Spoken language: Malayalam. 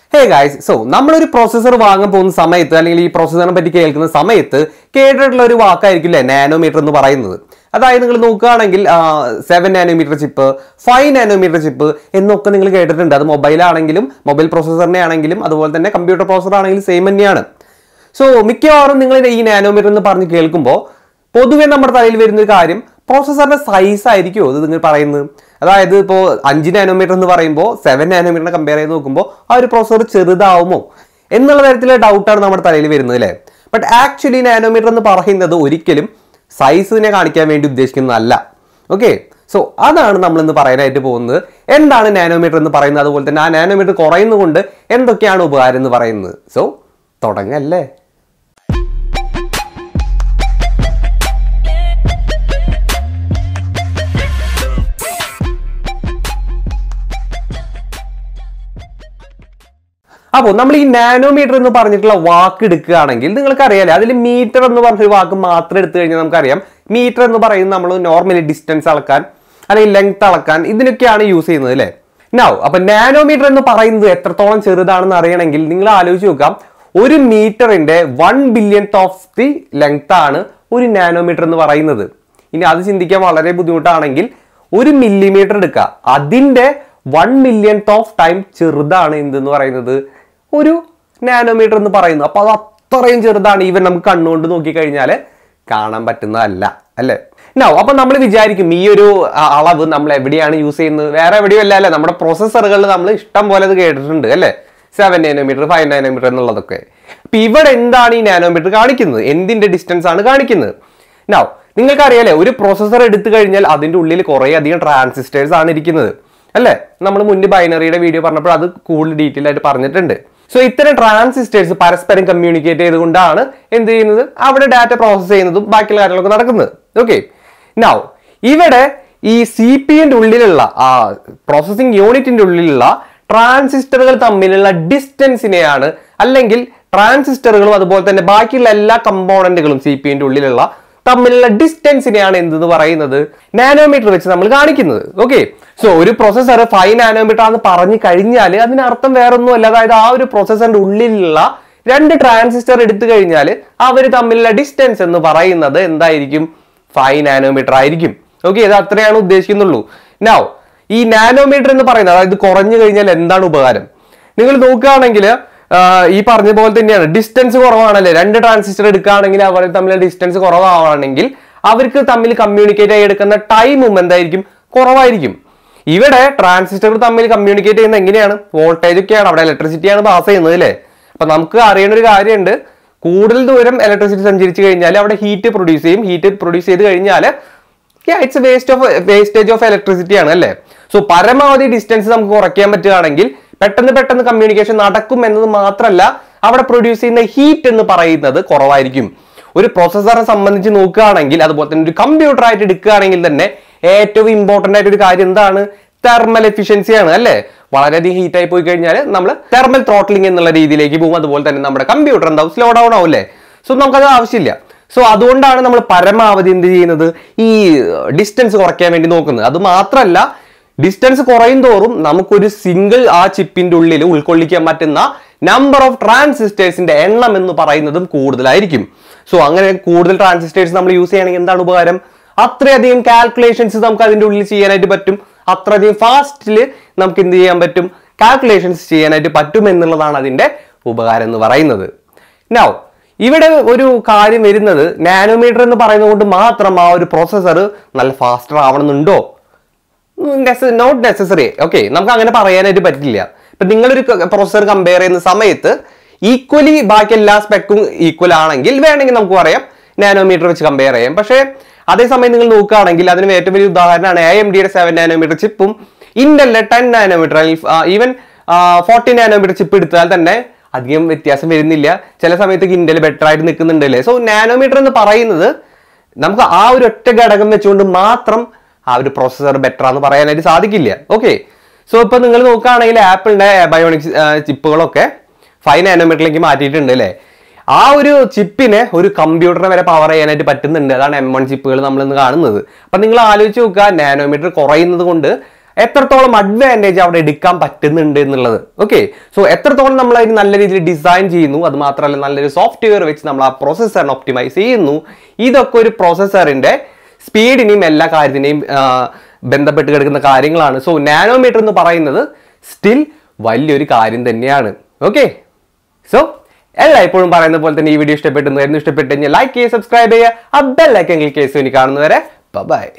ഹേ ഗായ്സ് സോ നമ്മളൊരു പ്രോസസ്സർ വാങ്ങാൻ പോകുന്ന സമയത്ത് അല്ലെങ്കിൽ ഈ പ്രോസസ്സറിനെ പറ്റി കേൾക്കുന്ന സമയത്ത് കേട്ടിട്ടുള്ള ഒരു വാക്കായിരിക്കില്ലേ നാനോമീറ്റർ എന്ന് പറയുന്നത് അതായത് നിങ്ങൾ നോക്കുകയാണെങ്കിൽ seven nanometre chip five nanometre chip എന്നൊക്കെ നിങ്ങൾ കേട്ടിട്ടുണ്ട് അത് മൊബൈലാണെങ്കിലും മൊബൈൽ പ്രോസസ്സറിനെ ആണെങ്കിലും അതുപോലെ തന്നെ കമ്പ്യൂട്ടർ പ്രോസസ്സർ ആണെങ്കിലും സെയിം തന്നെയാണ് സോ മിക്കവാറും നിങ്ങൾ ഈ നാനോമീറ്റർ എന്ന് പറഞ്ഞ് കേൾക്കുമ്പോൾ പൊതുവെ നമ്മുടെ തലയിൽ വരുന്ന ഒരു കാര്യം പ്രോസസ്സറിന്റെ സൈസ് ആയിരിക്കുമോ ഇത് നിങ്ങൾ പറയുന്നത് അതായത് ഇപ്പോൾ അഞ്ച് നാനോമീറ്റർ എന്ന് പറയുമ്പോൾ സെവൻ നാനോമീറ്ററിനെ കമ്പയർ ചെയ്ത് നോക്കുമ്പോൾ ആ ഒരു പ്രോസസ്സർ ചെറുതാവുമോ എന്നുള്ള തരത്തിലുള്ള ഡൗട്ടാണ് നമ്മുടെ തലയിൽ വരുന്നത് അല്ലേ ബട്ട് ആക്ച്വലി നാനോമീറ്റർ എന്ന് പറയുന്നത് ഒരിക്കലും സൈസിനെ കാണിക്കാൻ വേണ്ടി ഉദ്ദേശിക്കുന്നതല്ല ഓക്കെ സോ അതാണ് നമ്മൾ ഇന്ന് പറയാനായിട്ട് പോകുന്നത് എന്താണ് നാനോമീറ്റർ എന്ന് പറയുന്നത് അതുപോലെ തന്നെ ആ നാനോമീറ്റർ കുറയുന്നതുകൊണ്ട് എന്തൊക്കെയാണ് ഉപകാരം എന്ന് പറയുന്നത് സോ തുടങ്ങല്ലേ അപ്പോൾ നമ്മൾ ഈ നാനോമീറ്റർ എന്ന് പറഞ്ഞിട്ടുള്ള വാക്ക് എടുക്കുകയാണെങ്കിൽ നിങ്ങൾക്ക് അറിയാലേ അതിൽ മീറ്റർ എന്ന് പറഞ്ഞൊരു വാക്ക് മാത്രം എടുത്തു കഴിഞ്ഞാൽ നമുക്കറിയാം മീറ്റർ എന്ന് പറയുന്നത് നമ്മൾ നോർമലി ഡിസ്റ്റൻസ് അളക്കാൻ അല്ലെങ്കിൽ ലെങ്ത് അളക്കാൻ ഇതിനൊക്കെയാണ് യൂസ് ചെയ്യുന്നത് അല്ലേ നൗ അപ്പൊ നാനോമീറ്റർ എന്ന് പറയുന്നത് എത്രത്തോളം ചെറുതാണെന്ന് അറിയണമെങ്കിൽ നിങ്ങൾ ആലോചിച്ച് നോക്കാം ഒരു മീറ്ററിന്റെ one billion of the length ആണ് ഒരു നാനോമീറ്റർ എന്ന് പറയുന്നത് ഇനി അത് ചിന്തിക്കാൻ വളരെ ബുദ്ധിമുട്ടാണെങ്കിൽ ഒരു മില്ലിമീറ്റർ എടുക്കുക അതിന്റെ വൺ മില്യൺ ഓഫ് ടൈം ചെറുതാണ് എന്തെന്ന് പറയുന്നത് ഒരു നാനോമീറ്റർ എന്ന് പറയുന്നത് അപ്പൊ അത് അത്രയും ചെറുതാണ് ഈവൻ നമുക്ക് കണ്ണുകൊണ്ട് നോക്കിക്കഴിഞ്ഞാൽ കാണാൻ പറ്റുന്നതല്ല അല്ലേ നോ അപ്പൊ നമ്മൾ വിചാരിക്കും ഈ ഒരു അ- അളവ് നമ്മൾ എവിടെയാണ് യൂസ് ചെയ്യുന്നത് വേറെ എവിടെയും അല്ല അല്ലേ നമ്മുടെ പ്രോസസ്സറുകളിൽ നമ്മൾ ഇഷ്ടം പോലെ അത് കേട്ടിട്ടുണ്ട് അല്ലേ സെവൻ നാനോമീറ്റർ ഫൈവ് നാനോമീറ്റർ എന്നുള്ളതൊക്കെ അപ്പൊ ഇവിടെ എന്താണ് ഈ നാനോമീറ്റർ കാണിക്കുന്നത് എന്തിന്റെ ഡിസ്റ്റൻസ് ആണ് കാണിക്കുന്നത് നൗ നിങ്ങൾക്കറിയാലേ ഒരു പ്രോസസ്സർ എടുത്തു കഴിഞ്ഞാൽ അതിന്റെ ഉള്ളിൽ കുറേ അധികം ട്രാൻസിസ്റ്റേഴ്സ് ആണ് ഇരിക്കുന്നത് അല്ലേ നമ്മൾ മുന്നേ ബൈനറിയുടെ വീഡിയോ പറഞ്ഞപ്പോൾ അത് കൂടുതൽ ഡീറ്റെയിൽ ആയിട്ട് പറഞ്ഞിട്ടുണ്ട് സോ ഇത്തരം ട്രാൻസിസ്റ്റേഴ്സ് പരസ്പരം കമ്മ്യൂണിക്കേറ്റ് ചെയ്തുകൊണ്ടാണ് എന്ത് ചെയ്യുന്നത് അവിടെ ഡാറ്റ പ്രോസസ് ചെയ്യുന്നതും ബാക്കിയുള്ള കാര്യങ്ങളൊക്കെ നടക്കുന്നത് ഓക്കെ നൗ ഇവിടെ ഈ സി പി ന്റെ ഉള്ളിലുള്ള ആ പ്രോസസ്സിംഗ് യൂണിറ്റിന്റെ ഉള്ളിലുള്ള ട്രാൻസിസ്റ്ററുകൾ തമ്മിലുള്ള ഡിസ്റ്റൻസിനെയാണ് അല്ലെങ്കിൽ ട്രാൻസിസ്റ്ററുകളും അതുപോലെ തന്നെ ബാക്കിയുള്ള എല്ലാ കമ്പോണന്റുകളും സി പി ന്റെ ഉള്ളിലുള്ള തമ്മിലുള്ള ഡിസ്റ്റൻസിനെയാണ് എന്തെന്ന് പറയുന്നത് നാനോമീറ്റർ വെച്ച് നമ്മൾ കാണിക്കുന്നത് ഓക്കെ സോ ഒരു പ്രോസസ്സർ ഫൈവ് നാനോമീറ്റർ ആണെന്ന് പറഞ്ഞു കഴിഞ്ഞാൽ അതിനർത്ഥം വേറൊന്നുമല്ല അതായത് ആ ഒരു പ്രോസസ്സറിന്റെ ഉള്ളിലുള്ള രണ്ട് ട്രാൻസിസ്റ്റർ എടുത്തു കഴിഞ്ഞാൽ അവർ തമ്മിലുള്ള ഡിസ്റ്റൻസ് എന്ന് പറയുന്നത് എന്തായിരിക്കും ഫൈവ് നാനോമീറ്റർ ആയിരിക്കും ഓക്കെ ഇത് അത്രയാണ് ഉദ്ദേശിക്കുന്നുള്ളൂ നൗ ഈ നാനോമീറ്റർ എന്ന് പറയുന്നത് അതായത് കുറഞ്ഞു കഴിഞ്ഞാൽ എന്താണ് ഉപകാരം നിങ്ങൾ നോക്കുകയാണെങ്കിൽ ഈ പറഞ്ഞ പോലെ തന്നെയാണ് ഡിസ്റ്റൻസ് കുറവാണല്ലേ രണ്ട് ട്രാൻസിസ്റ്റർ എടുക്കുകയാണെങ്കിൽ അവർ തമ്മിൽ ഡിസ്റ്റൻസ് കുറവാണെങ്കിൽ അവർക്ക് തമ്മിൽ കമ്മ്യൂണിക്കേറ്റ് ആയി എടുക്കുന്ന ടൈമും എന്തായിരിക്കും കുറവായിരിക്കും ഇവിടെ ട്രാൻസിസ്റ്ററുകൾ തമ്മിൽ കമ്മ്യൂണിക്കേറ്റ് ചെയ്യുന്നത് എങ്ങനെയാണ് വോൾട്ടേജ് ഒക്കെയാണ് അവിടെ ഇലക്ട്രിസിറ്റിയാണ് പാസ് ചെയ്യുന്നത് അല്ലേ അപ്പൊ നമുക്ക് അറിയേണ്ട ഒരു കാര്യമുണ്ട് കൂടുതൽ ദൂരം ഇലക്ട്രിസിറ്റി സഞ്ചരിച്ചു കഴിഞ്ഞാൽ അവിടെ ഹീറ്റ് പ്രൊഡ്യൂസ് ചെയ്യും ഹീറ്റ് പ്രൊഡ്യൂസ് ചെയ്ത് കഴിഞ്ഞാൽ it's waste of wastage of electricity ആണ് അല്ലേ സോ പരമാവധി ഡിസ്റ്റൻസ് നമുക്ക് കുറയ്ക്കാൻ പറ്റുകയാണെങ്കിൽ പെട്ടെന്ന് പെട്ടെന്ന് കമ്മ്യൂണിക്കേഷൻ നടക്കും എന്നത് മാത്രമല്ല അവിടെ പ്രൊഡ്യൂസ് ചെയ്യുന്ന ഹീറ്റ് എന്ന് പറയുന്നത് കുറവായിരിക്കും ഒരു പ്രോസസ്സറെ സംബന്ധിച്ച് നോക്കുകയാണെങ്കിൽ അതുപോലെ തന്നെ ഒരു കമ്പ്യൂട്ടർ ആയിട്ട് എടുക്കുകയാണെങ്കിൽ തന്നെ ഏറ്റവും ഇമ്പോർട്ടന്റ് ആയിട്ട് ഒരു കാര്യം എന്താണ് തെർമൽ എഫിഷ്യൻസി ആണ് അല്ലേ വളരെയധികം ഹീറ്റ് ആയി പോയി കഴിഞ്ഞാൽ നമ്മൾ തെർമൽ ത്രോട്ട്ലിംഗ് എന്നുള്ള രീതിയിലേക്ക് പോകും അതുപോലെ തന്നെ നമ്മുടെ കമ്പ്യൂട്ടർ എന്താവും സ്ലോ ഡൗൺ ആവും അല്ലേ സോ നമുക്കത് ആവശ്യമില്ല സോ അതുകൊണ്ടാണ് നമ്മൾ പരമാവധി എന്ത് ചെയ്യുന്നത് ഈ ഡിസ്റ്റൻസ് കുറയ്ക്കാൻ വേണ്ടി നോക്കുന്നത് അത് മാത്രമല്ല ഡിസ്റ്റൻസ് കുറയും തോറും നമുക്കൊരു സിംഗിൾ ആ ചിപ്പിന്റെ ഉള്ളിൽ ഉൾക്കൊള്ളിക്കാൻ പറ്റുന്ന നമ്പർ ഓഫ് ട്രാൻസിസ്റ്റേഴ്സിന്റെ എണ്ണം എന്ന് പറയുന്നതും കൂടുതലായിരിക്കും സോ അങ്ങനെ കൂടുതൽ ട്രാൻസിസ്റ്റേഴ്സ് നമ്മൾ യൂസ് ചെയ്യണമെങ്കിൽ എന്താണ് ഉപകാരം അത്രയധികം കാൽക്കുലേഷൻസ് നമുക്ക് അതിന്റെ ഉള്ളിൽ ചെയ്യാനായിട്ട് പറ്റും അത്രയധികം ഫാസ്റ്റിൽ നമുക്ക് എന്ത് ചെയ്യാൻ പറ്റും കാൽക്കുലേഷൻസ് ചെയ്യാനായിട്ട് പറ്റും എന്നുള്ളതാണ് അതിന്റെ ഉപകാരം എന്ന് പറയുന്നത് നൗ ഇവിടെ ഒരു കാര്യം വരുന്നത് നാനോമീറ്റർ എന്ന് പറയുന്നത് കൊണ്ട് മാത്രം ആ ഒരു പ്രോസസ്സർ നല്ല ഫാസ്റ്റർ ആവണമെന്നുണ്ടോ നോട്ട് നെസസറി ഓക്കെ നമുക്ക് അങ്ങനെ പറയാനായിട്ട് പറ്റില്ല ഇപ്പൊ നിങ്ങളൊരു പ്രോസസ്സർ കമ്പയർ ചെയ്യുന്ന സമയത്ത് ഈക്വലി ബാക്കി എല്ലാ സ്പെക്കും ഈക്വൽ ആണെങ്കിൽ വേണമെങ്കിൽ നമുക്ക് പറയാം നാനോമീറ്റർ വെച്ച് കമ്പയർ ചെയ്യാം പക്ഷേ അതേസമയം നിങ്ങൾ നോക്കുകയാണെങ്കിൽ അതിന് ഏറ്റവും വലിയ ഉദാഹരണമാണ് എ എം ഡിയുടെ സെവൻ നാനോമീറ്റർ ചിപ്പും ഇന്റലിന്റെ ten nanometre even forty nanometre chip എടുത്താൽ തന്നെ അധികം വ്യത്യാസം വരുന്നില്ല ചില സമയത്ത് ഇന്റൽ ബെറ്റർ ആയിട്ട് നിൽക്കുന്നുണ്ട് അല്ലേ സോ നാനോമീറ്റർ എന്ന് പറയുന്നത് നമുക്ക് ആ ഒരു ഒറ്റ ഘടകം വെച്ചുകൊണ്ട് മാത്രം ആ ഒരു പ്രോസസ്സർ ബെറ്റർ ആണെന്ന് പറയാനായിട്ട് സാധിക്കില്ല ഓക്കെ സോ ഇപ്പൊ നിങ്ങൾ നോക്കുകയാണെങ്കിൽ ആപ്പിളിന്റെ ബയോണിക്സ് ചിപ്പുകളൊക്കെ ഫൈവ് നാനോമീറ്ററിലേക്ക് മാറ്റിയിട്ടുണ്ട് അല്ലേ ആ ഒരു ചിപ്പിനെ ഒരു കമ്പ്യൂട്ടറിനെ വരെ പവർ ചെയ്യാനായിട്ട് പറ്റുന്നുണ്ട് അതാണ് എം വൺ ചിപ്പുകൾ നമ്മൾ ഇന്ന് കാണുന്നത് അപ്പൊ നിങ്ങൾ ആലോചിച്ച് നോക്കുക നാനോമീറ്റർ കുറയുന്നത് കൊണ്ട് എത്രത്തോളം അഡ്വാൻറ്റേജ് അവിടെ എടുക്കാൻ പറ്റുന്നുണ്ട് എന്നുള്ളത് ഓക്കെ സോ എത്രത്തോളം നമ്മൾ അതിന് നല്ല രീതിയിൽ ഡിസൈൻ ചെയ്യുന്നു അത് മാത്രമല്ല നല്ലൊരു സോഫ്റ്റ്വെയർ വെച്ച് നമ്മൾ ആ പ്രോസസ്സറിനെ ഒപ്റ്റിമൈസ് ചെയ്യുന്നു ഇതൊക്കെ ഒരു പ്രോസസ്സറിന്റെ സ്പീഡിനെയും എല്ലാ കാര്യത്തിനെയും ആ, ബന്ധപ്പെട്ട് കിടക്കുന്ന കാര്യങ്ങളാണ് സോ നാനോമീറ്റർ എന്ന് പറയുന്നത് സ്റ്റിൽ വലിയൊരു കാര്യം തന്നെയാണ് ഓക്കെ സോ എല്ലായ്പ്പോഴും പറയുന്ന പോലെ തന്നെ ഈ വീഡിയോ ഇഷ്ടപ്പെട്ടെന്ന് ഇഷ്ടപ്പെട്ടു കഴിഞ്ഞാൽ ലൈക്ക് ചെയ്യുക സബ്സ്ക്രൈബ് ചെയ്യുക ആ ബെല്ലൈക്കൻ ക്ലിക്ക് ചെയ്ത് കാണുന്നവരെ ബൈ